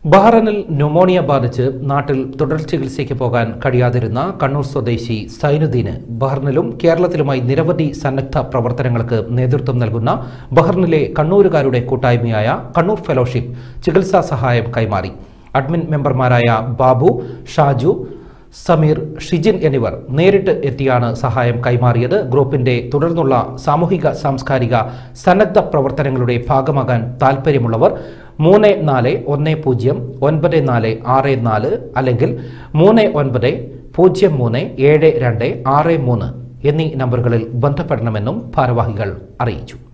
ബഹ്റനിൽ pneumonia ബാധിച്ച് നാട്ടിൽ തുടർ ചികിത്സയ്ക്ക് പോകാൻ കഴിയാതിരുന്ന കണ്ണൂർ സ്വദേശി സൈനുദ്ദീന് ബഹ്റിനിലും കേരളത്തിലുമായി നിരവധി സന്നദ്ധ പ്രവർത്തനങ്ങൾക്ക് നേതൃത്വം നൽകുന്ന ബഹ്റിനിലെ കണ്ണൂരുകാരുടെ കൂട്ടായ്മയായ കണ്ണൂർ ഫെലോഷിപ്പ് ചികിത്സാ സഹായം കൈമാറി അഡ്മിൻ മെമ്പർമാരായ ബാബു ഷാജു സമീർ ഷിജിൻ എന്നിവർ നേരിട്ട് എത്തിയാണ് സഹായം കൈമാറിയത് ഗ്രൂപ്പിന്റെ തുടർന്നുള്ള സാമൂഹിക സാംസ്കാരിക സന്നദ്ധ പ്രവർത്തനങ്ങളുടെ ഭാഗമാകാൻ താൽപ്പര്യമുള്ളവർ മൂന്ന് നാല് ഒന്ന് പൂജ്യം ഒൻപത് നാല് ആറ് നാല് അല്ലെങ്കിൽ മൂന്ന് ഒൻപത് പൂജ്യം മൂന്ന് ഏഴ് രണ്ട് ആറ് മൂന്ന് എന്നീ നമ്പറുകളിൽ ബന്ധപ്പെടണമെന്നും ഭാരവാഹികൾ അറിയിച്ചു